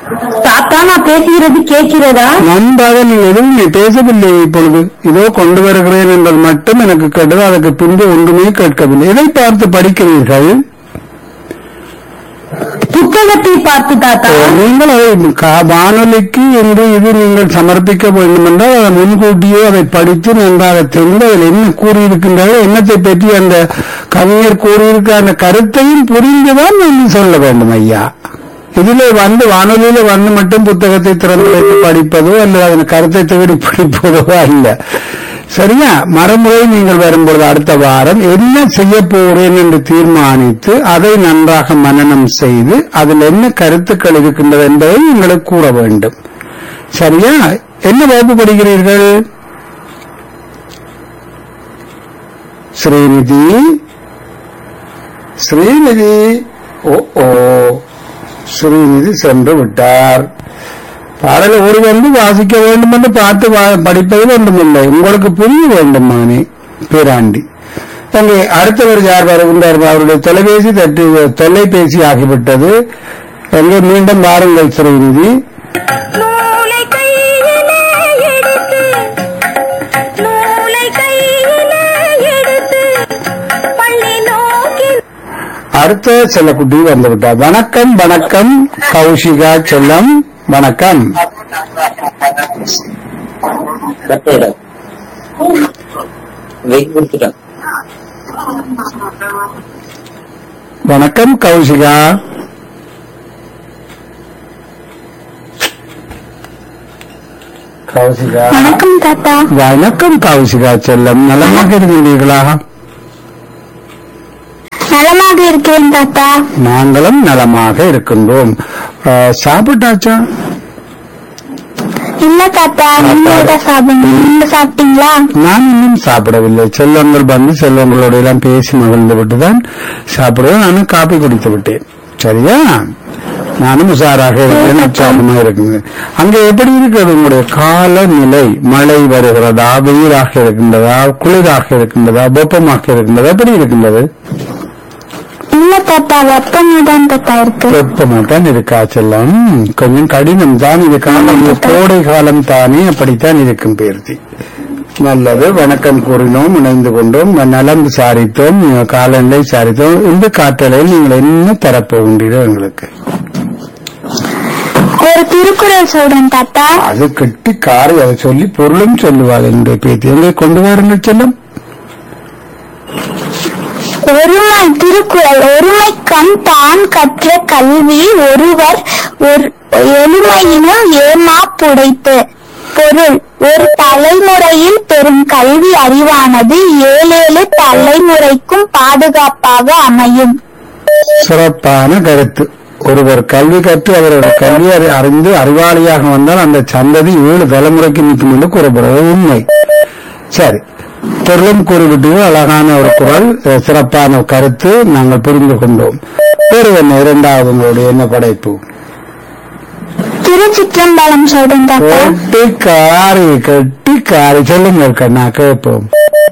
தாத்தா நான் பேசுகிறது கேட்கிறதா நன்றாக நீங்கள் எதுவும் நீ பேசவில்லை இப்பொழுது இதோ கொண்டு வருகிறேன் என்பது மட்டும் எனக்கு கேட்டது அதற்கு பின்பு ஒன்றுமே கேட்கவில்லை எதை பார்த்து படிக்கிறீர்கள் புத்தகத்தை பார்த்து தாத்தா நீங்கள் அதை கா- வானொலிக்கு என்று இது நீங்கள் சமர்ப்பிக்க வேண்டும் என்றால் அதை முன்கூட்டியே அதை படித்து நன்றாக தெரிந்து அதில் என்ன கூறியிருக்கின்றார்கள் என்னத்தை பற்றி அந்த கவிஞர் கூறியிருக்க அந்த கருத்தையும் புரிந்துதான் நீங்கள் சொல்ல வேண்டும் ஐயா இதிலே வந்து வானொலியில வந்து மட்டும் புத்தகத்தை திறந்து வைத்து படிப்பதோ அல்லது அதன் கருத்தை தேடி படிப்பதோ அல்ல சரியா மறுமுறை நீங்கள் வரும்பொழுது அடுத்த வாரம் என்ன செய்ய போறேன் என்று தீர்மானித்து அதை நன்றாக மனனம் செய்து அதில் என்ன கருத்துக்கள் இருக்கின்றது என்பதை உங்களுக்கு கூற வேண்டும் சரியா என்ன வகுப்பு படிக்கிறீர்கள் ஸ்ரீநிதி ஸ்ரீநிதி ஓ ஓ ஸ்ரீநிதி சென்று விட்டார் பாடலை ஓடி வந்து வாசிக்க வேண்டும் என்று பார்த்து வா- படிப்பது ஒன்றுமில்லை உங்களுக்கு புரிய வேண்டும் மானே பேராண்டி அங்கே அடுத்தவர் யார் வருகின்றார் அவருடைய தொலைபேசி தட்டு தொலைபேசி ஆகிவிட்டது அங்கே மீண்டும் வாருங்கள் ஸ்ரீநிதி நூலை கையிலே எடுத்து நூலை கையிலே எடுத்து பள்ளி நோக்கி அடுத்த செல்லக்குட்டி வந்து விட்டார் வணக்கம் வணக்கம் கௌஷிகா செல்லம் வணக்கம் வெயிட் கொடுத்துட்டேன் வணக்கம் கௌஷிகா கௌஷிகா வணக்கம் தாத்தா வணக்கம் கௌஷிகா செல்லம் நலமாக இருக்கின்றீர்களா நலமாக இருக்கிறேன் தாத்தா நாங்களும் நலமாக இருக்கின்றோம் அஹ், சாப்பிட்டாச்சா இல்ல தாத்தா நீங்க சாப்பிடுங்க நீங்க சாப்பிட்டீங்களா நான் இன்னும் சாப்பிடவில்லை செல்வங்கள் வந்து செல்வங்களோட எல்லாம் பேசி மகிழ்ந்து விட்டுதான் சாப்பிடுவேன் நானும் காப்பி குடித்து விட்டேன் சரியா நானும் உஷாராக இருக்கிறேன் உற்சாகமாக இருக்குது அங்க எப்படி இருக்கிறது உங்களுடைய காலநிலை மழை வருகிறதா வெயிலாக இருக்கின்றதா குளிராக இருக்கின்றதா வெப்பமாக இருக்கின்றதா எப்படி இருக்கின்றது இல்ல தாத்தா வெப்பமா தான் தாத்தா இருக்கு வெப்பமாக தான் இருக்கா செல்லம் கொஞ்சம் கடினம் தான் இது காலம் இது கோடை காலம் தானே அப்படித்தான் இருக்கும் பேர்த்தி நல்லது வணக்கம் கூறினோம் இணைந்து கொண்டோம் நலம் விசாரித்தோம் காலநிலை விசாரித்தோம் இந்த காற்றலையில் நீங்கள் என்ன தரப்போகின்றீர்கள் எங்களுக்கு ஒரு திருக்குறள் சொல்றேன் தாத்தா அது கெட்டி காரை அதை சொல்லி பொருளும் சொல்லுவாள் என்னுடைய பேத்தி எங்கே கொண்டு வாருங்கள் செல்லம் ஒருமை திருக்குறள் ஒருமை கண் தான் கற்ற கல்வி ஒருவர் ஒரு எளிமையினும் ஏமா புடைத்து பொருள் ஒரு தலைமுறையில் பெறும் கல்வி அறிவானது ஏழேழு தலைமுறைக்கும் பாதுகாப்பாக அமையும் சிறப்பான கருத்து ஒருவர் கல்வி கற்று அவரோட கல்வி அறி- அறிந்து அறிவாளியாக வந்தால் அந்த சந்ததி ஏழு தலைமுறைக்கு நிற்கும் என்று கூறப்படுவது உண்மை சரி பொருளும் கூறிவிட்டு அழகான ஒரு குரல் அஹ், சிறப்பான கருத்து நாங்கள் புரிந்து கொண்டோம் வேறு என்ன இரண்டாவது உங்களுடைய என்ன படைப்பு திருச்சிற்றம்பலம் சொல்றேன் தாத்தா கெட்டிக்காரி கெட்டிக்காரி சொல்லுங்கள் கண்ணா கேட்போம்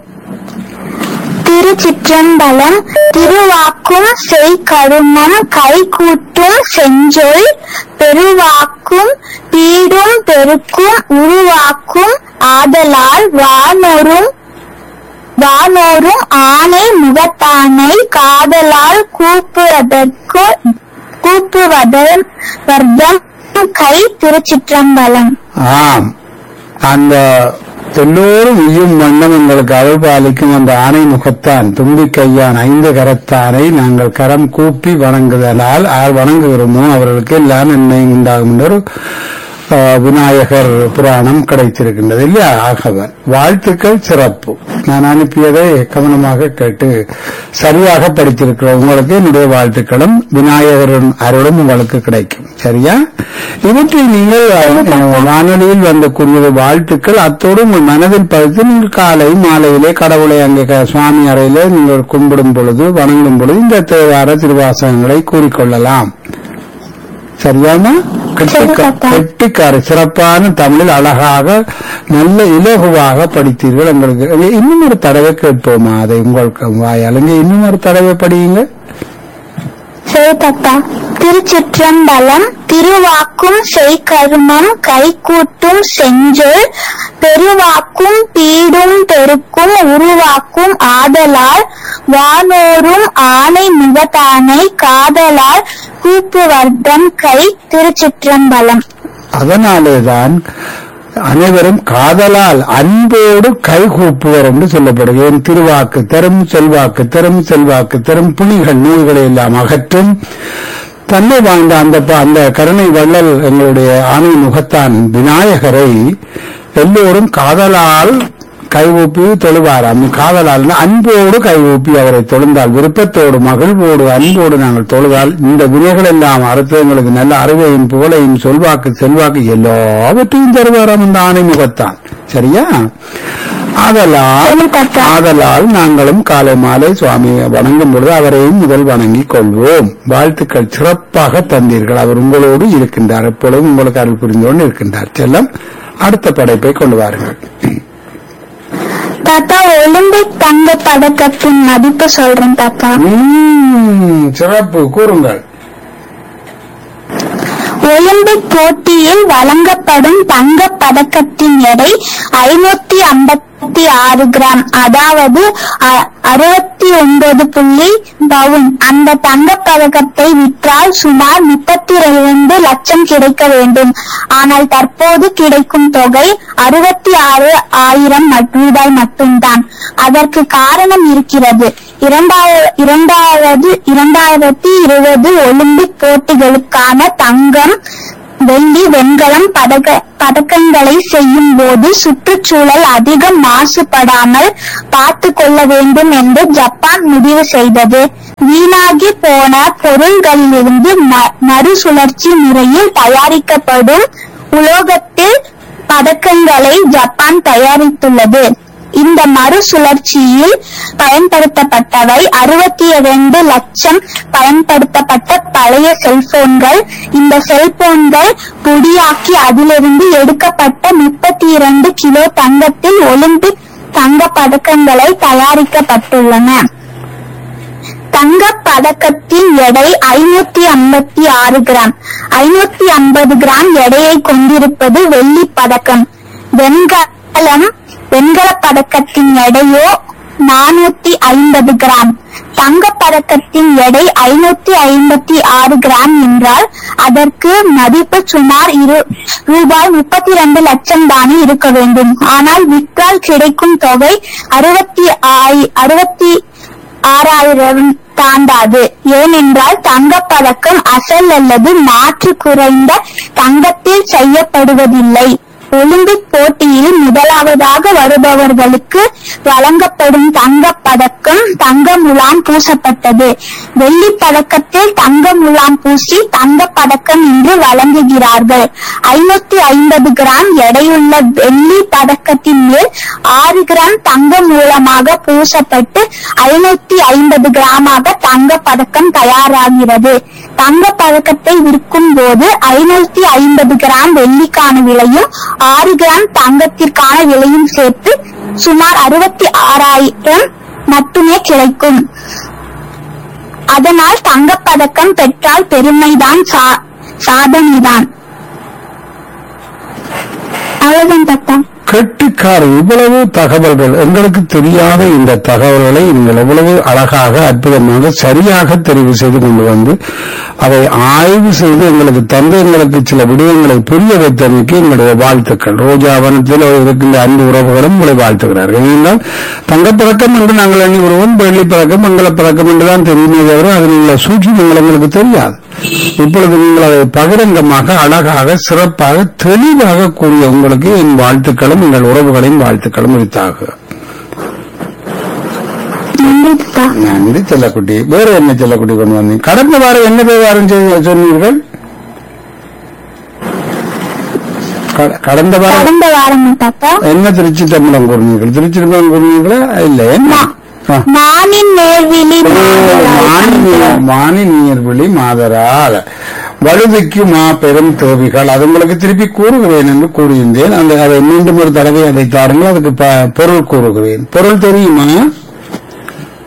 திருச்சிற்றம்பலம் திருவாக்கும் செய்கருமம் கைகூட்டும் செஞ்சொல் பெருவாக்கும் பீடும் பெருக்கும் உருவாக்கும் ஆதலால் வானோரும் வானோரும் ஆணை முகத்தானை காதலால் கூப்புவதற்கு கூப்புவதன் வர்க்கம் கை திருச்சிற்றம்பலம் ஆம் அந்த எல்லோரும் உய்யும் வண்ணம் எங்களுக்கு அருள் பாலிக்கும் அந்த ஆணை முகத்தான் தும்பி கையான் ஐந்து கரத்தானை நாங்கள் கரம் கூப்பி வணங்குதலால் யார் வணங்குகிறோமோ அவர்களுக்கு எல்லாம் நன்மை உண்டாகும் என்ற ஒரு ஆஹ், விநாயகர் புராணம் கிடைத்திருக்கின்றது இல்லையா ஆகவர் வாழ்த்துக்கள் சிறப்பு நான் அனுப்பியதை கவனமாக கேட்டு சரியாக படித்திருக்கிறோம் உங்களுக்கு என்னுடைய வாழ்த்துக்களும் விநாயகரின் அருளும் உங்களுக்கு கிடைக்கும் சரியா இவற்றில் நீங்கள் அஹ், வானொலியில் வந்த கூறிய வாழ்த்துக்கள் அத்தோடு உங்கள் மனதில் பதித்து நீங்கள் காலை மாலையிலே கடவுளை அங்கே க- சுவாமி அறையிலே நீங்கள் கும்பிடும் பொழுது வணங்கும் பொழுது இந்த தேவார திருவாசகங்களை கூறிக்கொள்ளலாம் சரியாமா தாத்தா. கெட்டிக்கார சிறப்பான தமிழில் அழகாக நல்ல இலகுவாக படித்தீர்கள் உங்களுக்கு இங்க இன்னும் ஒரு தடவை கேட்போமா அதை உங்களுக்கு வாயால் இங்க இன்னும் ஒரு தடவை படியுங்க சரி தாத்தா திருச்சிற்றம்பலம் திருவாக்கும் செய்கருமம் கைகூட்டும் செஞ்சொல் பெருவாக்கும் பீடும் பெருக்கும் உருவாக்கும் ஆதலால் வானோரும் ஆணை முகத்தானை காதலால் கூப்புவர்தம் கை திருச்சிற்றம்பலம் அதனாலேதான் அனைவரும் காதலால் அன்போடு கைகூப்புவர் என்று சொல்லப்படுகிறது திருவாக்கு தரும் செல்வாக்கு தரும் செல்வாக்கு தரும் புலிகள் நூல்களை எல்லாம் அகற்றும் தன்னை வாழ்ந்த அந்த ப- அந்த கருணை வள்ளல் எங்களுடைய ஆணை முகத்தான் விநாயகரை எல்லோரும் காதலால் கைவூப்பி தொழுவாராம் காதலால் அன்போடு கைவூப்பி அவரை தொழுந்தால் விருப்பத்தோடு மகிழ்வோடு அன்போடு நாங்கள் தொழுதால் இந்த வினைகள் எல்லாம் அறுத்து எங்களுக்கு நல்ல அறிவையும் புகழையும் சொல்வாக்கு செல்வாக்கு எல்லாவற்றையும் தருவாராம் இந்த ஆணை முகத்தான் சரியா ஆதலால் சரி தாத்தா. ஆதலால் நாங்களும் காலை மாலை சுவாமியை வணங்கும் பொழுது அவரையும் முதல் வணங்கிக் கொள்வோம் வாழ்த்துக்கள் சிறப்பாக தந்தீர்கள் அவர் உங்களோடு இருக்கின்றார் எப்பொழுதும் உங்களுக்கு அருள் புரிந்து கொண்டு இருக்கின்றார் செல்லம் அடுத்த படைப்பை கொண்டு வாருங்கள் தாத்தா ஒலிம்பிக் தங்க பதக்கத்தின் மதிப்பு சொல்றேன் தாத்தா உம், சிறப்பு கூறுங்கள் ஒலிம்பிக் போட்டியில் வழங்கப்படும் தங்கப் பதக்கத்தின் எடை ஐநூத்தி ஐம்பத்தி ஆறு கிராம் அதாவது அ- அறுபத்தி ஒன்பது புள்ளி பவுன் அந்த தங்கப் பதக்கத்தை விற்றால் சுமார் முப்பத்தி இரண்டு லட்சம் கிடைக்க வேண்டும் ஆனால் தற்போது கிடைக்கும் தொகை அறுபத்தி ஆறு ஆயிரம் மட்- ரூபாய் மட்டும்தான் அதற்கு காரணம் இருக்கிறது இரண்டாயிர- இரண்டாவது இரண்டாயிரத்தி இருபது ஒலிம்பிக் போட்டிகளுக்கான தங்கம் வெள்ளி வெண்கலம் பதக்க பதக்கங்களை செய்யும் போது சுற்றுச்சூழல் அதிகம் மாசுபடாமல் பார்த்து கொள்ள வேண்டும் என்று ஜப்பான் முடிவு செய்தது வீணாகி போன பொருள்களிலிருந்து ம- மறுசுழற்சி முறையில் தயாரிக்கப்படும் உலோகத்தில் பதக்கங்களை ஜப்பான் தயாரித்துள்ளது இந்த மறுசுழற்சியில் பயன்படுத்தப்பட்டவை அறுபத்தி இரண்டு லட்சம் பயன்படுத்தப்பட்ட பழைய செல்போன்கள் இந்த செல்போன்கள் பொடியாக்கி அதிலிருந்து எடுக்கப்பட்ட முப்பத்தி இரண்டு கிலோ தங்கத்தில் ஒலிம்பிக் தங்க பதக்கங்களை தயாரிக்கப்பட்டுள்ளன தங்கப் பதக்கத்தின் எடை ஐநூத்தி ஐம்பத்தி ஆறு கிராம் ஐநூத்தி ஐம்பது கிராம் எடையை கொண்டிருப்பது வெள்ளி பதக்கம் வெண்கலம் வெண்கலப் பதக்கத்தின் எடையோ நானூத்தி ஐம்பது கிராம் தங்கப் பதக்கத்தின் எடை ஐநூத்தி ஐம்பத்தி ஆறு கிராம் என்றால் அதற்கு மதிப்பு சுமார் இரு ரூபாய் முப்பத்தி இரண்டு லட்சம் தானே இருக்க வேண்டும் ஆனால் விற்றால் கிடைக்கும் தொகை அறுபத்தி ஆய் அறுபத்தி ஆறாயிரம் தாண்டாது ஏனென்றால் தங்கப்பதக்கம் அசல் அல்லது மாற்று குறைந்த தங்கத்தில் செய்யப்படுவதில்லை ஒலிம்பிக் போட்டியில் முதலாவதாக வருபவர்களுக்கு வழங்கப்படும் தங்கப் பதக்கம் தங்க முலாம் பூசப்பட்டது வெள்ளி பதக்கத்தில் தங்க முலாம் பூசி தங்கப் பதக்கம் என்று வழங்குகிறார்கள் ஐநூத்தி ஐம்பது கிராம் எடையுள்ள வெள்ளி பதக்கத்தின் மேல் ஆறு கிராம் தங்க மூலமாக பூசப்பட்டு ஐநூத்தி ஐம்பது கிராமாக தங்க பதக்கம் தயாராகிறது தங்க பதக்கத்தை விற்கும் போது ஐநூத்தி ஐம்பது கிராம் வெள்ளிக்கான விலையும் ஆறு கிராம் தங்கத்திற்கான விலையும் சேர்த்து சுமார் அறுபத்தி ஆறாயிரம் மட்டுமே கிடைக்கும் அதனால் தங்கப்பதக்கம் பெற்றால் பெருமைதான் சா- சாதனைதான் அவ்வளவுதான் தாத்தா கெட்டிக்கார இவ்வளவு தகவல்கள் எங்களுக்கு தெரியாத இந்த தகவல்களை நீங்கள் எவ்வளவு அழகாக அற்புதமாக சரியாக தெரிவு செய்து கொண்டு வந்து அதை ஆய்வு செய்து எங்களுக்கு தந்து எங்களுக்கு சில விடயங்களை புரிய வைத்தமைக்கு எங்களுடைய வாழ்த்துக்கள் ரோஜா வனத்தில் இருக்கின்ற அன்பு உறவுகளும் உங்களை வாழ்த்துகிறார்கள் ஏனென்றால் தங்கப்பதக்கம் என்று நாங்கள் எண்ணி வருவோம் வெள்ளி பதக்கம் மங்களப் பதக்கம் என்றுதான் தெரியுமே தவிர அதில் உள்ள சூழ்ச்சிகள் எங்களுக்கு தெரியாது இப்பொழுது நீங்கள் அதை பகிரங்கமாக அழகாக சிறப்பாக தெளிவாக கூறிய உங்களுக்கு என் வாழ்த்துக்களும் எங்கள் உறவுகளின் வாழ்த்துக்களும் உரித்தாக நன்றி தாத்தா நன்றி செல்லக்குட்டி வேற என்ன செல்லக்குட்டி கொண்டு வந்தீங்க கடந்த வாரம் என்ன விவகாரம் செய்ய சொன்னீர்கள் கட- கடந்த வாரம் கடந்த வாரம் தாத்தா என்ன திருச்சி தம்பரம் கூறினீர்கள் திருச்சி தம்பரம் கூறினீங்களா இல்ல என்ன ஆ. மானின் நேர்விழி மாதலாய் வாணி நீர்விழி மாதரால் வலுதிக்கு மா பெரும் தேவிகள் அது உங்களுக்கு திருப்பி கூறுகிறேன் என்று கூறியிருந்தேன் அந்த அதை மீண்டும் ஒரு தடவை அதை தாருங்கள் அதுக்கு ப- பொருள் கூறுகிறேன் பொருள் தெரியுமா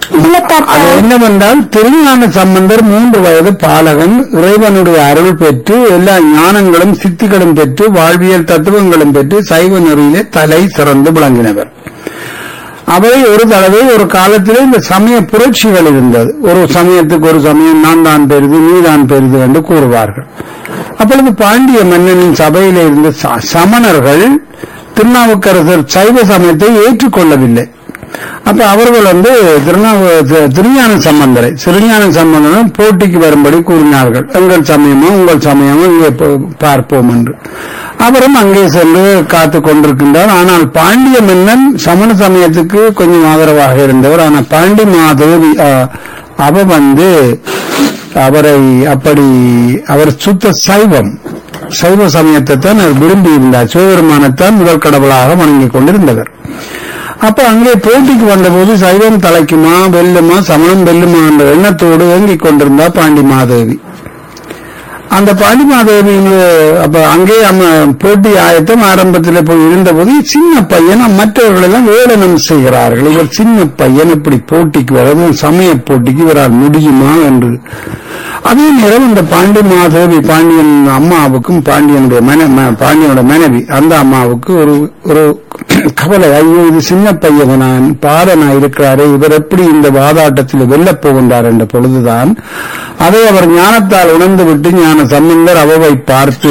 இல்ல தாத்தா அது என்னவென்றால் திருஞான சம்பந்தர் மூன்று வயது பாலகன் இறைவனுடைய அருள் பெற்று எல்லா ஞானங்களும் சித்திகளும் பெற்று வாழ்வியல் தத்துவங்களும் பெற்று சைவ நெறியிலே தலை சிறந்து விளங்கினவர் அவரை ஒரு தடவை ஒரு காலத்திலே இந்த சமய புரட்சிகள் இருந்தது ஒரு சமயத்துக்கு ஒரு சமயம் நான் தான் பெரிது நீ தான் பெரிது என்று கூறுவார்கள் அப்பொழுது பாண்டிய மன்னனின் சபையிலே இருந்த ச- சமணர்கள் திருநாவுக்கரசர் சைவ சமயத்தை ஏற்றுக்கொள்ளவில்லை அப்ப அவர்கள் வந்து திருநாவு தி- திருஞான சம்பந்தரை திருஞான சம்பந்தரும் போட்டிக்கு வரும்படி கூறினார்கள் எங்கள் சமயமோ உங்கள் சமயமோ இங்கே போ- பார்ப்போம் என்று அவரும் அங்கே சென்று காத்து கொண்டிருக்கின்றார் ஆனால் பாண்டிய மன்னன் சமண சமயத்துக்கு கொஞ்சம் ஆதரவாக இருந்தவர் ஆனால் பாண்டி மாதேவி அஹ், அவ வந்து அவரை அப்படி அவர் சுத்த சைவம் சைவ சமயத்தை தான் அவர் விரும்பி இருந்தார் சிவபெருமானைத்தான் முதல் கடவுளாக வணங்கிக் கொண்டிருந்தவர் அப்ப அங்கே போட்டிக்கு வந்தபோது சைவம் தலைக்குமா வெல்லுமா சமணம் வெல்லுமா என்ற எண்ணத்தோடு ஏங்கிக் கொண்டிருந்தா பாண்டி மாதேவி அந்த பாண்டி மாதேவி அப்ப அங்கே அம்ம போட்டி ஆயத்தம் ஆரம்பத்தில் போய் இருந்தபோது சின்ன பையன் மற்றவர்கள் எல்லாம் வேடனம் செய்கிறார்கள் இவர் சின்ன பையன் இப்படி போட்டிக்கு வரவும் சமய போட்டிக்கு இவரால் முடியுமா என்று அதே நேரம் இந்த பாண்டி மாதேவி பாண்டியன் அம்மாவுக்கும் பாண்டியனுடைய மன ம- பாண்டியனோட மனைவி அந்த அம்மாவுக்கு ஒரு ஒரு கவலை ஐயோ இது சின்ன பையன் நான் பாடனா இருக்கிறாரே இவர் எப்படி இந்த வாதாட்டத்தில் வெல்லப் போகின்றார் என்ற பொழுதுதான் அதை அவர் ஞானத்தால் உணர்ந்து விட்டு ஞான சம்பந்தர் அவை பார்த்து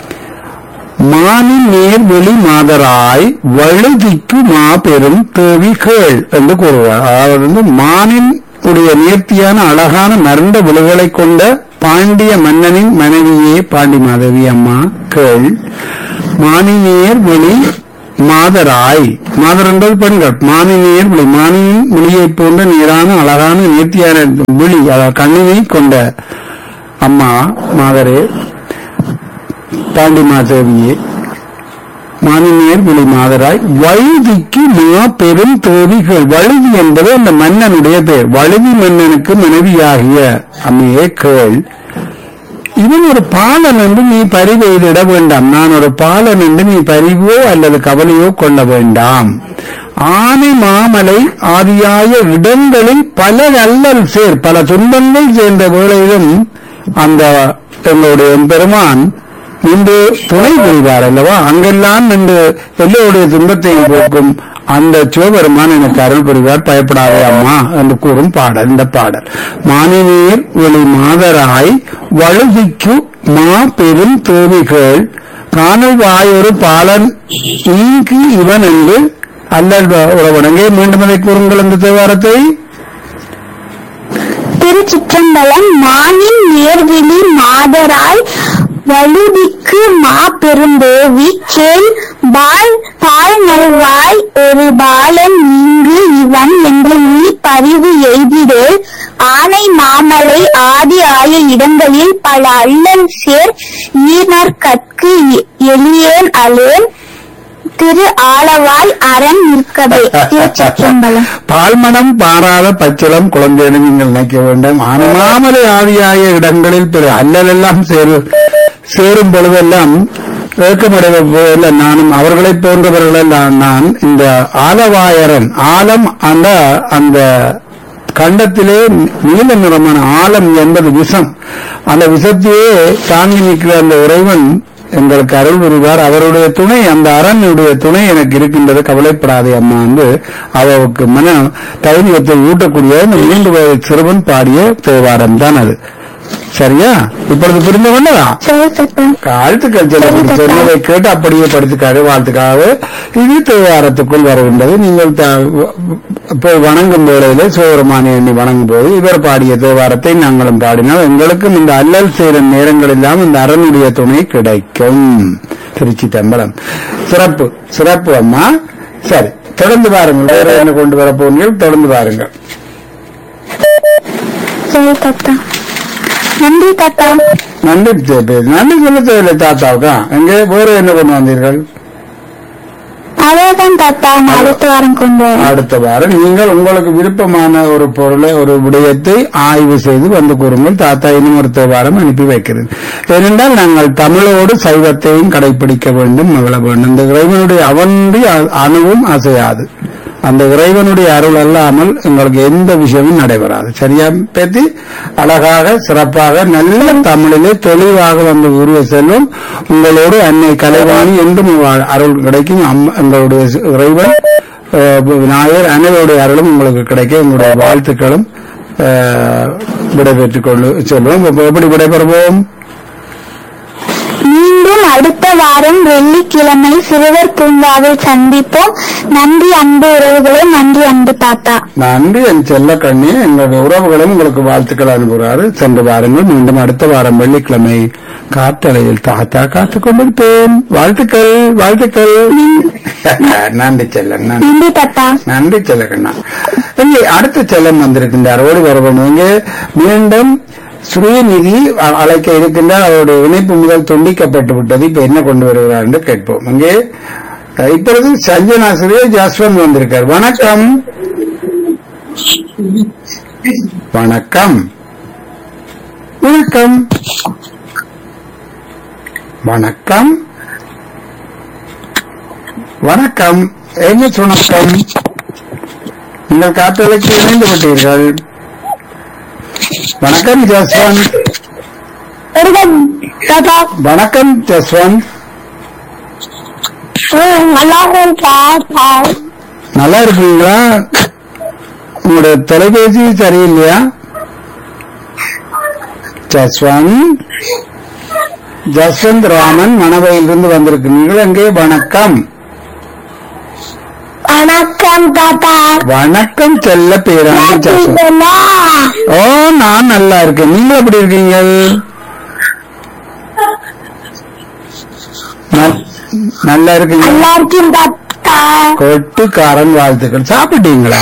மானின் நேர் வெளி மாதராய் வழுதிக்கு மாபெரும் தேவி கேள் என்று கூறுவார் அதாவது வந்து மானின் உடைய நேர்த்தியான அழகான மருண்ட விழுகளை கொண்ட பாண்டிய மன்னனின் மனைவியே பாண்டி மாதவி அம்மா கேள் மானினேர் வெளி மாதராய் மாதர் என்பது பெண்கள் மானினேர் விழி மானின் விழியைப் போன்ற நேரான அழகான நேர்த்தியான விழி அதாவது கண்ணினை கொண்ட அம்மா மாதரே பாண்டி மாதேவியே மானினியர் விழி மாதராய் வழுதிக்கு மா பெரும் தேவிகள் வழுதி என்பது அந்த மன்னனுடைய பெயர் வழுதி மன்னனுக்கு மனைவியாகிய அம்மையே கேள் இவன் ஒரு பாலன் என்று நீ பரிவெயிலிட வேண்டாம் நான் ஒரு பாலன் என்று நீ பரிவோ அல்லது கவலையோ கொள்ள வேண்டாம் ஆனை மாமலை ஆதியாய இடங்களில் பல அல்லல் சேர் பல துன்பங்கள் சேர்ந்த வேளையிலும் அந்த எங்களுடைய பெருமான் நின்று துணை புரிவார் அல்லவா அங்கெல்லாம் நின்று எல்லோருடைய துன்பத்தையும் போக்கும் அந்த சிவபெருமான் எனக்கு அருள் புரிவார் பயப்படாதே அம்மா என்று கூறும் பாடல் இந்த பாடல் மானினீர் ஒளி மாதராய் வழுதிக்கு மா பெரும் தேவிகள் காணல் வாயொரு பாலன் ஈங்கு இவன் என்று அல்லல் உறவடங்கே மீண்டும் அதை கூறுங்கள் அந்த தேவாரத்தை திருச்சிற்றம்பலம் மானின் நேர்விழி மாதராய் வலுதிக்கு மா பெருந்தேவி கேள் பால் பால் நல்வாய் ஒரு பாலன் இங்கு இவன் என்று நீ பரிவு எய்திடு ஆனை மாமலை ஆதி ஆய இடங்களில் பல அல்லல் சேர் ஈனர் கற்கு எளியேன் அலேன் திரு ஆளவாய் அரண் நிற்கவே திருச்சிற்றம்பலம் பால்மணம் பாராத பச்சிளம் குழந்தைன்னு நீங்கள் நினைக்க வேண்டும் அனாமலை ஆதியாய இடங்களில் பிற அல்லலெல்லாம் சேரு சேரும் பொழுதெல்லாம் ஏக்கமடைய போல நானும் அவர்களைப் போன்றவர்களெல்லாம் நான் இந்த ஆலவாயரன் ஆலம் அந்த அந்த கண்டத்திலே நீல நிறமான ஆலம் என்பது விஷம் அந்த விஷத்தையே தாங்கி நிற்கிற அந்த இறைவன் எங்களுக்கு அருள் புரிவார் அவருடைய துணை அந்த அரணுடைய துணை எனக்கு இருக்கின்றது கவலைப்படாதே அம்மா என்று அவருக்கு மன தைரியத்தை ஊட்டக்கூடிய இந்த மூன்று வயது சிறுவன் பாடிய தேவாரம் தான் அது சரியா இப்பொழுது புரிந்து கொண்டதா சரி தாத்தா வாழ்த்துக்கள் சொல்லுங்கள் சொன்னதை கேட்டு அப்படியே படித்துக்காரு வாழ்த்துக்காக இது தேவாரத்துக்குள் வருகின்றது நீங்கள் த- போய் வணங்கும் வேளையிலே சிவபெருமானை எண்ணி வணங்கும் போது இவர் பாடிய தேவாரத்தை நாங்களும் பாடினால் எங்களுக்கும் இந்த அல்லல் சேரும் நேரங்களெல்லாம் இந்த அரணுடைய துணை கிடைக்கும் திருச்சி தம்பரம் சிறப்பு சிறப்பு அம்மா சரி தொடர்ந்து பாருங்கள் வேற என்ன கொண்டு வர போகிறீர்கள் தொடர்ந்து பாருங்கள் சரி தாத்தா நன்றி தாத்தா நன்றி தே- நன்றி சொல்ல தேவையில்லை தாத்தாவுக்கா எங்கே வேற என்ன கொண்டு வந்தீர்கள் அதேதான் தாத்தா நான் அடுத்த வாரம் கொண்டு வரேன் அடுத்த வாரம் நீங்கள் உங்களுக்கு விருப்பமான ஒரு பொருளை ஒரு விடயத்தை ஆய்வு செய்து வந்து கூறுங்கள் தாத்தா இன்னும் அடுத்த வாரம் அனுப்பி வைக்கிறேன் ஏனென்றால் நாங்கள் தமிழோடு சைவத்தையும் கடைபிடிக்க வேண்டும் மகிழ வேண்டும் இந்த இறைவனுடைய அவனுடைய அணுவும் அசையாது அந்த இறைவனுடைய அருள் அல்லாமல் எங்களுக்கு எந்த விஷயமும் நடைபெறாது சரியா பேத்தி அழகாக சிறப்பாக நல்ல தமிழிலே தெளிவாக வந்து உருவ செல்வம் உங்களோடு அன்னை கலைவாணி என்றும் வா- அருள் கிடைக்கும் அம்- எங்களுடைய இறைவன் அஹ், விநாயகர் அன்னையோடைய அருளும் உங்களுக்கு கிடைக்கும் உங்களுடைய வாழ்த்துக்களும் அஹ், விடைபெற்றுக் கொண்டு செல்வோம் இப்ப எப்படி விடைபெறுவோம் மீண்டும் அடுத்த வாரம் வெள்ளிக்கிழமை சிறுவர் பூங்காவில் சந்திப்போம் நன்றி அன்பு உறவுகளே நன்றி அன்பு தாத்தா நன்றி என் செல்ல கண்ணி எங்களுடைய உறவுகளும் உங்களுக்கு வாழ்த்துக்கள் அனுப்புகிறாரு சென்று வாருங்கள் மீண்டும் அடுத்த வாரம் வெள்ளிக்கிழமை காற்றலையில் தாத்தா காத்துக் கொண்டிருப்பேன் வாழ்த்துக்கள் வாழ்த்துக்கள் நன்றி செல்லம் நன்றி நன்றி தாத்தா நன்றி செல்லக்கண்ணா இங்கே அடுத்த செல்லம் வந்திருக்கின்றார் ஓடி வரணும் இங்கே மீண்டும் ஸ்ரீநிதி அ- அழைக்க இருக்கின்றார் அவருடைய இணைப்பு முதல் துண்டிக்கப்பட்டு விட்டது இப்ப என்ன கொண்டு வருகிறார் என்று கேட்போம் இங்கே அஹ், இப்பொழுது சஞ்சனாசிரியர் ஜஸ்வந்த் வந்திருக்கார் வணக்கம் வணக்கம் வணக்கம் வணக்கம் வணக்கம் என்ன சுணக்கம் நீங்கள் காற்றலைக்கு இணைந்து விட்டீர்கள் வணக்கம் ஜஸ்வந்த் வணக்கம் தாத்தா வணக்கம் ஜஸ்வந்த் ம், நல்லா இருக்கேன் தாத்தா நல்லா இருக்கீங்களா உங்களுடைய தொலைபேசி சரியில்லையா ஜஸ்வந்த் ஜஸ்வந்த் ராமன் மணவையிலிருந்து வந்திருக்கிறீர்கள் அங்கே வணக்கம் வணக்கம் தாத்தா வணக்கம் செல்ல பேராண்டி ஜஸ்வந்த் கேக்குதுங்களா? ஓ நான் நல்லா இருக்கேன் நீங்க எப்படி இருக்கீங்க நல்- நல்லா இருக்கீங்க நல்லா இருக்கேன் தாத்தா கொட்டுக்காரன் வாழ்த்துக்கள் சாப்பிட்டீங்களா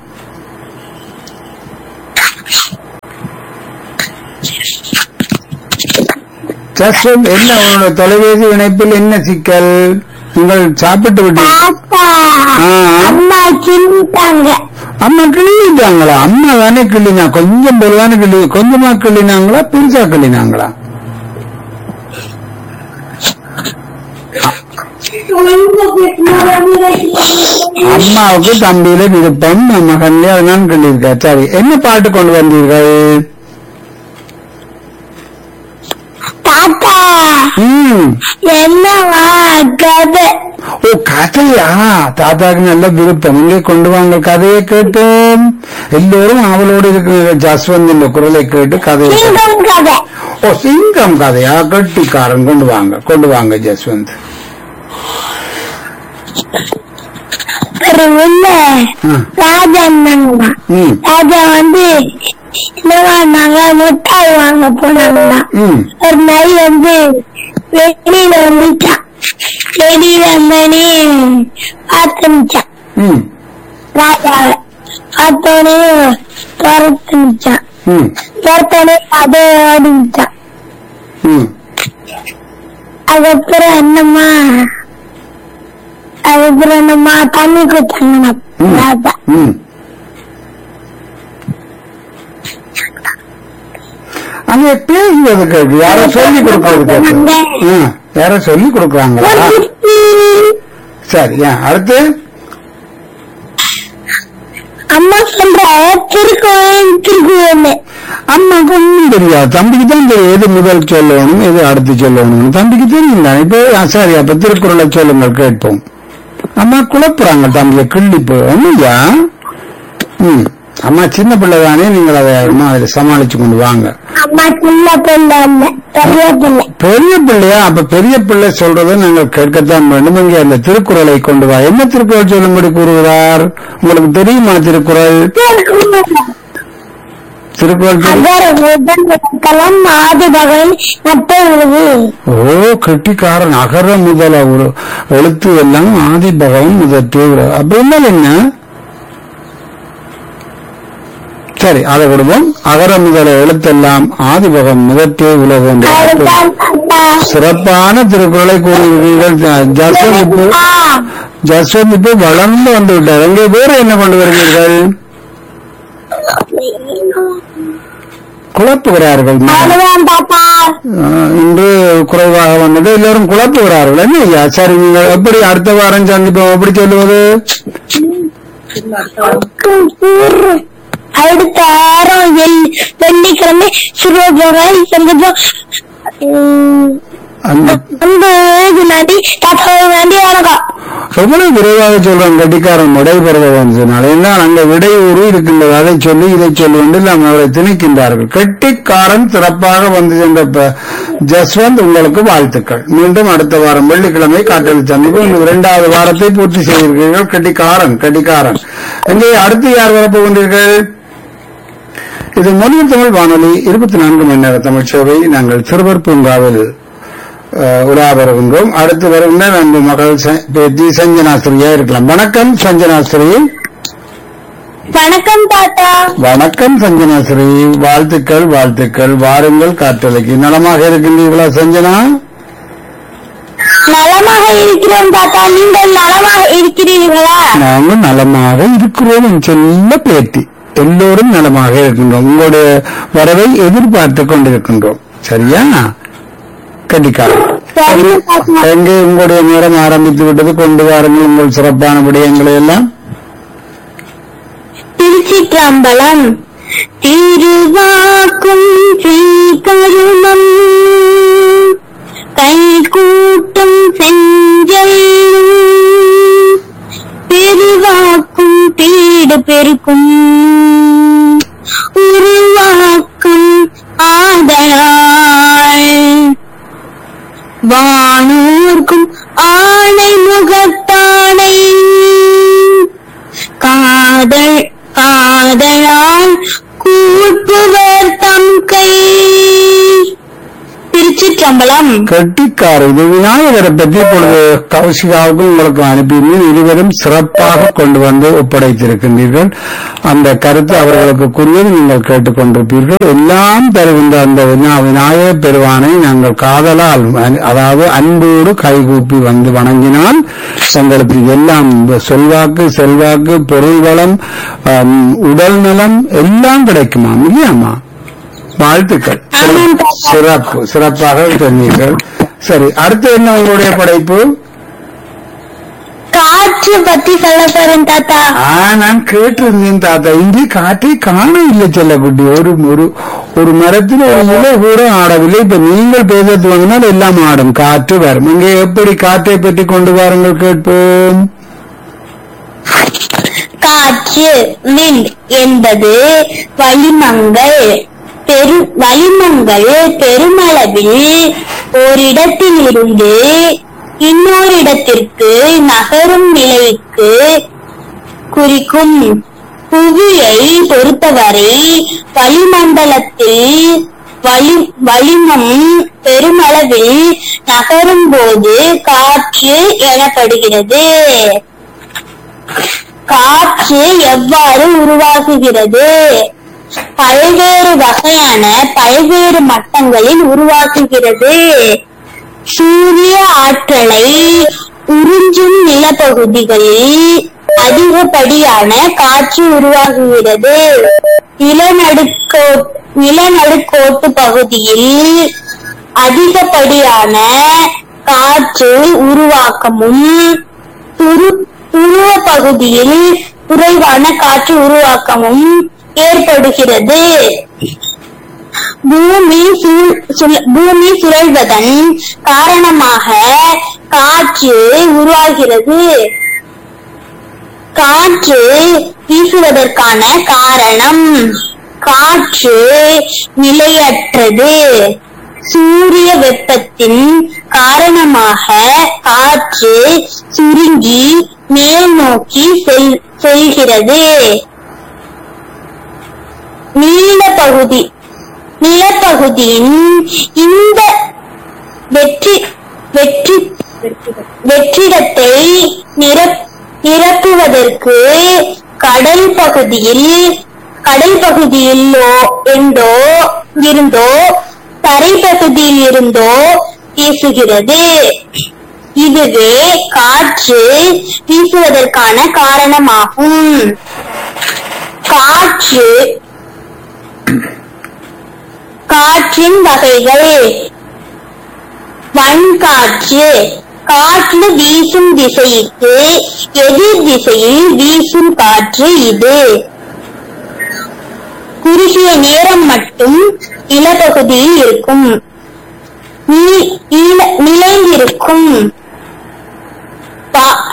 ஜஸ்வந்த் என்ன உங்களோட தொலைபேசி இணைப்பில் என்ன சிக்கல் நீங்கள் சாப்பிட்டு விட்டீங்க தாத்தா ஆ. அம்மா கிண்டிட்டாங்க அம்மா கிள்ளிட்டாங்களா அம்மா தானே கிள்ளினா கொஞ்சம் பேர் தானே கிள்ளி கொஞ்சமா கிள்ளினாங்களா பெருசா கிள்ளினாங்களா அம்மாவுக்கு தம்பியில விருப்பம் மகன்ல அதனால கிள்ளியிருக்கா சரி என்ன பாட்டு கொண்டு வந்தீர்கள் தாத்தா ம் என்னவா கதை ஓ கதையா தாத்தாக்கு நல்ல விருப்பம் இங்கே கொண்டு வாங்க கதையை கேட்டோம் எல்லோரும் அவளோடு இருக்கிற ஜஸ்வந்தின் குரலை கேட்டு கதையை கேட்டோம். சிங்கம் கதை ஓ சிங்கம் கதையா கட்டிக்காரன் கொண்டு வாங்க கொண்டு வாங்க ஜஸ்வந்த் ஒரு உள்ள ஆ. ராஜா இருந்தாங்களா ம் ராஜா வந்து என்னவா நாங்க முட்டாய் வாங்க போனாங்களா ம் ஒரு நாய் வந்து வெளியில வந்துச்சான் வெளியில வந்தோடனே பார்த்துச்சான் ம் ராஜாவை பார்த்தோடனே துரத்துச்சான் ம் துரத்தோடனே அதை ஓடிச்சான் ம் அதுக்கப்புறம் என்னம்மா அதுக்கப்புறம் என்னம்மா தண்ணி கொடுத்தாங்க ம். ராஜா ம் அங்க பேசுவது கேட்கு யாரோ சொல்லி கொடுக்கறது கேட்கு ம், யாரோ சொல்லி கொடுக்குறாங்களா சரி ஏன் அடுத்து அம்மா சொல்ற திருக்குறள் திருக்குறள் அம்மாக்கு ஒன்றும் தெரியாது தம்பிக்கு தான் தெரியும் எது முதல் சொல்லணும் எது அடுத்து சொல்லணும் தம்பிக்கு தெரியும் தான் இப்போ ஆ, சரி அப்ப திருக்குறளை சொல்லுங்கள் கேட்போம் அம்மா குழப்புறாங்க தம்பியை கிள்ளிப்பு ஒண்ணுயா ம் அம்மா சின்ன பிள்ளை தானே நீங்கள் அதை அம்மா அதை சமாளிச்சு கொண்டு வாங்க அம்மா சின்ன பிள்ளை இல்ல பெரிய பிள்ளை பெரிய பிள்ளையா அப்ப பெரிய பிள்ளை சொல்றதை நாங்கள் கேட்கத்தான் வேண்டும் இங்கே அந்த திருக்குறளை கொண்டு வா என்ன திருக்குறள் சொல்லும்படி கூறுகிறார் உங்களுக்கு தெரியுமா திருக்குறள் திருக்குறள் தெரி- அகர முதல் கலம் ஆதி பகவன் நட்ட உருவு ஓ கெட்டிக்காரன் அகர முதல ஒரு எழுத்து எல்லாம் ஆதி பகவன் முதற்றே உலகு. அப்ப என்ன என்ன சரி அதை விடுவோம் அகர முதல எழுத்தெல்லாம் ஆதி பகவன் முதற்றே உலகு என்று அதுதான் தாத்தா. சிறப்பான திருக்குறளை கூறுகிறீர்கள் ஜ- ஜஸ்வந்த் இப்போ ஆ, ஜஸ்வந்த் இப்போ வளர்ந்து வந்து விட்டார் எங்கே வேற என்ன கொண்டு வருவீர்கள் குழப்புகிறார்கள் அவ்வளவுதான் தாத்தா ஆஹ், இன்று குறைவாக வந்தது எல்லாரும் குழப்புகிறார்கள் என்ன ஐயா சரி நீங்கள் எப்படி அடுத்த வாரம் சந்திப்போம் எப்படி சொல்லுவது அடுத்த வாரம் வெள்ளி- வெள்ளிக்கிழமை சிறுவர்கள் செங்கஜம் அந்த வந்து வினாடி தாத்தாவை வேண்டி வணக்கம் எவ்வளவு விரைவாக சொல்றோம் கட்டிக்காரன் விடைபெறுவதன் சொன்னால் என்றால் அங்க விடையூறு இருக்கின்றது அதை சொல்லி இதை சொல்லி என்று நாம் அவரை திணிக்கின்றார்கள் கெட்டிக்காரன் சிறப்பாக வந்து சென்ற ப- ஜஸ்வந்த் உங்களுக்கு வாழ்த்துக்கள் மீண்டும் அடுத்த வாரம் வெள்ளிக்கிழமை காட்டல் சந்திப்பு இந்த இரண்டாவது வாரத்தை பூர்த்தி செய்திருக்கிறீர்கள் கெட்டிக்காரன் கெட்டிக்காரன் எங்கே அடுத்து யார் வரப்போகின்றீர்கள் இது மொழியில் தமிழ் வானொலி இருபத்தி நான்கு மணி நேர தமிழ் சேவை நாங்கள் சிறுவர் பூங்காவில் அஹ், உலா வருகின்றோம் அடுத்து வருகின்ற நம்ம மகள் ச- பேத்தி சஞ்சனாஸ்திரியா இருக்கலாம் வணக்கம் சஞ்சனாஸ்திரி வணக்கம் தாத்தா வணக்கம் சஞ்சனாஸ்திரி வாழ்த்துக்கள் வாழ்த்துக்கள் வாருங்கள் காற்றலைக்கு நலமாக இருக்கின்றீர்களா சஞ்சனா நலமாக இருக்கிறோம் தாத்தா நீங்கள் நலமாக இருக்கிறீர்களா நாங்கள் நலமாக இருக்கிறோம் என் செல்ல பேத்தி எல்லோரும் நலமாக இருக்கின்றோம் உங்களுடைய வரவை எதிர்பார்த்து கொண்டிருக்கின்றோம் சரியா கண்டிக்காரம் சரிங்க தாத்தா எங்கே உங்களுடைய நேரம் ஆரம்பித்து விட்டது கொண்டு வாருங்கள் உங்கள் சிறப்பான விடயங்களை எல்லாம் திருச்சிற்றம்பலம் திருவாக்கும் ஸ்ரீகருணம் கைகூட்டும் செஞ்செல்லும் பெருவாக்கும் பீடு பெருக்கும் உருவாக்கும் ஆதலாள் வானூர்க்கும் ஆணை முகத்தானை காதல் காதலால் கூட்டுவர் தம் கை திருச்சிற்றம்பலம் கட்டிக்கார இது விநாயகரை பற்றி இப்பொழுது கௌசிகாவுக்கும் உங்களுக்கு அனுப்பியிருந்தேன் இருவரும் சிறப்பாக கொண்டு வந்து ஒப்படைத்திருக்கின்றீர்கள் அந்த கருத்து அவர்களுக்குரியது நீங்கள் கேட்டுக்கொண்டிருப்பீர்கள் எல்லாம் தருகின்ற அந்த வினா- விநாயகப் பெருவானை நாங்கள் காதலால் அ- அதாவது அன்போடு கைகூப்பி வந்து வணங்கினால் எங்களுக்கு எல்லாம் செல்வாக்கு செல்வாக்கு பொருள் வளம் ஆம், உடல் நலம் எல்லாம் கிடைக்குமாம் இல்லையாம்மா வாழ்த்துக்கள் ஆமாம் தாத்தா. சிறப்பு சிறப்பாக சொன்னீர்கள் சரி அடுத்து என்ன உங்களுடைய படைப்பு காற்று பத்தி சொல்ல போறேன் தாத்தா ஆ நான் கேட்டிருந்தேன் தாத்தா இங்கே காற்றை காண இல்லை செல்லக்குட்டி ஒரு ஒரு ஒரு மரத்தில் ஒரு இலை கூட ஆடவில்லை இப்ப நீங்கள் பேச துவங்கினால் எல்லாம் ஆடும் காற்று வரும் இங்கே எப்படி காற்றை பற்றி கொண்டு வாருங்கள் கேட்போம் காற்று மின் என்பது வளிமங்கள் பெரு வளிமங்கள் பெருமளவில் ஓரிடத்தில் இருந்து இன்னொரு இடத்திற்கு நகரும் நிலைக்கு குறிக்கும் புவியை பொறுத்தவரை வளிமண்டலத்தில் வளி வளிமம் பெருமளவில் நகரும் போது காற்று எனப்படுகிறது காற்று எவ்வாறு உருவாகுகிறது பல்வேறு வகையான பல்வேறு மட்டங்களில் உருவாக்குகிறது சூரிய ஆற்றலை உறிஞ்சும் நிலப்பகுதிகளில் அதிகப்படியான காற்று உருவாகுகிறது நிலநடுக்கோ நிலநடுக்கோட்டு பகுதியில் அதிகப்படியான காற்று உருவாக்கமும் துரு துருவ பகுதியில் குறைவான காற்று உருவாக்கமும் ஏற்படுகிறது பூமி சூழ்- சுழ- பூமி சுழல்வதன் காரணமாக காற்று உருவாகிறது காற்று வீசுவதற்கான காரணம் காற்று நிலையற்றது சூரிய வெப்பத்தின் காரணமாக காற்று சுருங்கி மேல் நோக்கி செல் செல்கிறது நீலப்பகுதி நிலப்பகுதியின் இந்த வெற்றி வெற்றி வெற்றிடத்தை நிரப் நிரப்புவதற்கு கடல் பகுதியில் கடல் பகுதியிலோ என்றோ இருந்தோ தரைப்பகுதியில் இருந்தோ வீசுகிறது இதுவே காற்று வீசுவதற்கான காரணமாகும் காற்று காற்றின் வகைகள் வன்காற்று காற்று வீசும் திசைக்கு எதிர் திசையில் வீசும் காற்று இது குறுகிய நேரம் மட்டும் நிலப்பகுதியில் இருக்கும் நீ- நீல- நிலைந்திருக்கும் பா-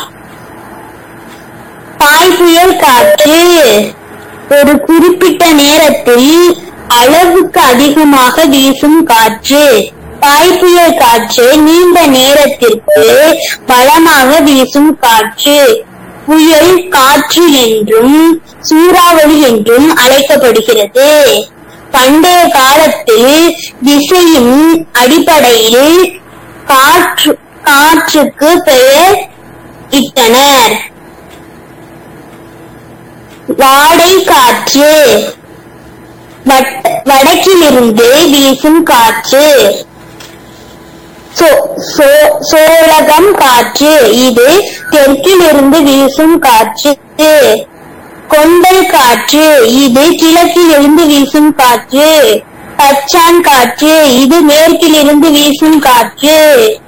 பாய் புயல் காற்று ஒரு குறிப்பிட்ட நேரத்தில் அளவுக்கு அதிகமாக வீசும் காற்று பாய் புயல் காற்று நீண்ட நேரத்திற்கு பலமாக வீசும் காற்று புயல் காற்று என்றும் சூறாவளி என்றும் அழைக்கப்படுகிறது பண்டைய காலத்தில் திசையின் அடிப்படையில் காற்று காற்றுக்கு பெயர் இட்டனர் வாடை காற்று வட்- வடக்கிலிருந்து வீசும் காற்று சோ- சோ- சோழகம் காற்று இது தெற்கிலிருந்து வீசும் காற்று கொண்டல் காற்று இது கிழக்கிலிருந்து வீசும் காற்று பச்சான் காற்று இது மேற்கிலிருந்து வீசும் காற்று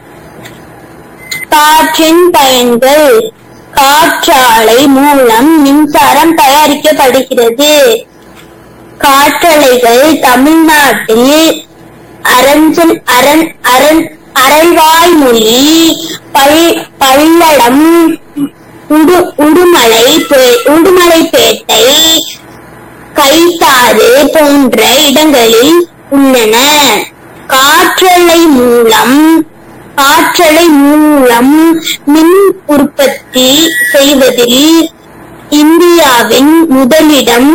காற்றின் பயன்கள் காற்றாலை மூலம் மின்சாரம் தயாரிக்கப்படுகிறது காற்றலைகள் தமிழ்நாட்டில் அரஞ்சல் அரண் அரண் அரள்வாய்மொழி பல் பல்லடம் உடு உடுமலை பே- உடுமலைப்பேட்டை கைத்தாறு போன்ற இடங்களில் உள்ளன காற்றலை மூலம் காற்றலை மூலம் மின் உற்பத்தி செய்வதில் இந்தியாவின் முதலிடம்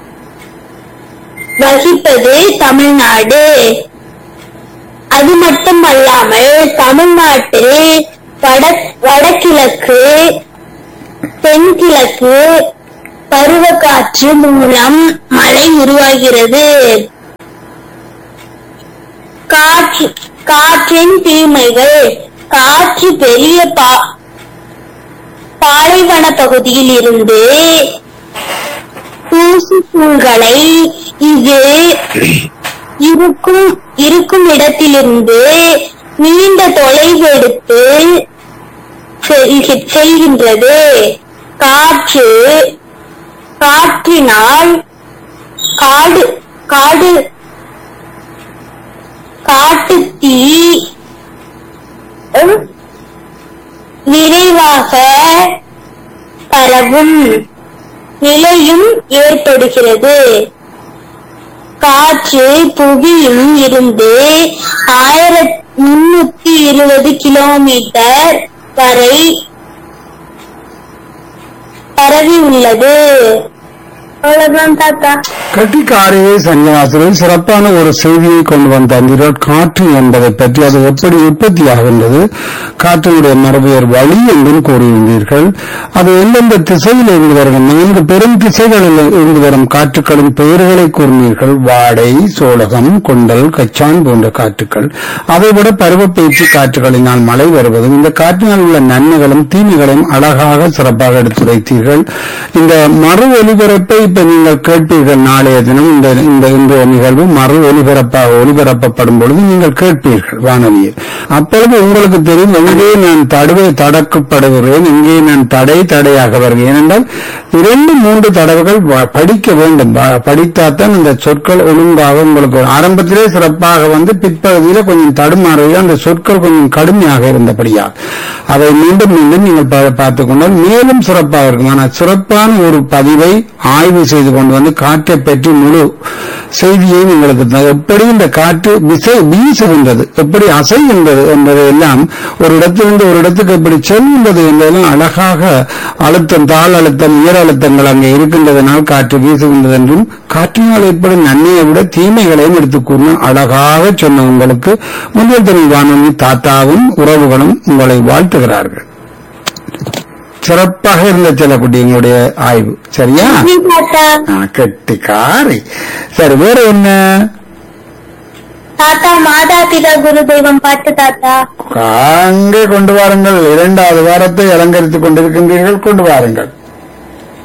வகிப்பது தமிழ்நாடு அது மட்டுமல்லாமல் தமிழ்நாட்டில் வட வடகிழக்கு தென்கிழக்கு பருவக்காற்று மூலம் மழை உருவாகிறது காற்று காற்றின் தீமைகள் காற்று பெரிய பா பாலைவன பகுதியில் இருந்து தூசுத்தூள்களை இது இருக்கும் இருக்கும் இடத்திலிருந்து நீண்ட தொலைவு எடுத்து செல்கி- செல்கின்றது காற்று காற்றினால் காடு காடு காட்டு தீ உம், விரைவாக பரவும் நிலையும் ஏற்படுகிறது காற்று புவியில் இருந்து ஆயிரத்தி முன்னூத்தி இருபது கிலோமீட்டர் வரை பரவி உள்ளது அவ்வளவுதான் தாத்தா கட்டிக்காரையே சன்னிவாசலில் சிறப்பான ஒரு செய்தியை கொண்டு வந்தீர்கள் காற்று என்பதை பற்றி அது எப்படி உற்பத்தி ஆகின்றது காற்றினுடைய மரபியர் வழி என்றும் கூறியிருந்தீர்கள் அது எந்தெந்த திசையில் இருந்து வரும் நான்கு பெரும் திசைகளில் இருந்து வரும் காற்றுக்களின் பெயர்களை கூறினீர்கள் வாடை சோழகம் கொண்டல் கச்சான் போன்ற காற்றுக்கள் அதைவிட பருவப்பேச்சு காற்றுகளினால் மழை வருவதும் இந்த காற்றினால் உள்ள நன்மைகளும் தீமைகளையும் அழகாக சிறப்பாக எடுத்துரைத்தீர்கள் இந்த மறு ஒலிபரப்பை இப்ப நீங்கள் கேட்பீர்கள் நாளைய தினம் இந்த இந்த இன்றைய நிகழ்வு மறு ஒலிபரப்பாக ஒலிபரப்பப்படும் பொழுது நீங்கள் கேட்பீர்கள் வானொலியில் அப்பொழுது உங்களுக்கு தெரியும் எங்கே நான் தடவை தடக்கப்படுகிறேன் எங்கே நான் தடை தடையாக வருகிறேன் ஏனென்றால் இரண்டு மூன்று தடவைகள் வ- படிக்க வேண்டும் வ- படித்தாத்தான் இந்த சொற்கள் ஒழுங்காக உங்களுக்கு வரும். ஆரம்பத்திலே சிறப்பாக வந்து பிற்பகுதியில கொஞ்சம் தடுமாறுவது அந்த சொற்கள் கொஞ்சம் கடுமையாக இருந்தபடியா அதை மீண்டும் மீண்டும் நீங்கள் பா- பார்த்துக் கொண்டால் மேலும் சிறப்பாக இருக்கும் ஆனால் சிறப்பான ஒரு பதிவை ஆய்வு செய்து கொண்டு வந்து காற்றை பற்றி முழு செய்தியை உங்களுக்கு த- எப்படி இந்த காற்று விசை வீசுகின்றது எப்படி அசைகின்றது என்பதை எல்லாம் ஒரு இடத்திலிருந்து ஒரு இடத்துக்கு எப்படி செல்கின்றது என்பதெல்லாம் அழகாக அழுத்தம் தாழ் அழுத்தம் உயர் அழுத்தங்கள் அங்கே இருக்கின்றதனால் காற்று வீசுகின்றது என்றும் காற்றினால் ஏற்படும் நன்மையை விட தீமைகளையும் எடுத்துக் கூறின அழகாக சொன்ன உங்களுக்கு முன்னில் தமிழ் வானொலி தாத்தாவும் உறவுகளும் உங்களை வாழ்த்துகிறார்கள் சிறப்பாக இருந்த செல்லக்குட்டி எங்களுடைய ஆய்வு சரியா நன்றி தாத்தா ஆ, கெட்டிக்காரி சரி வேற என்ன தாத்தா மாதா பிதா குரு தெய்வம் பாட்டு தாத்தா அங்கே கொண்டு வாருங்கள் இரண்டாவது வாரத்தை அலங்கரித்துக் கொண்டிருக்கின்றீர்கள் கொண்டு வாருங்கள்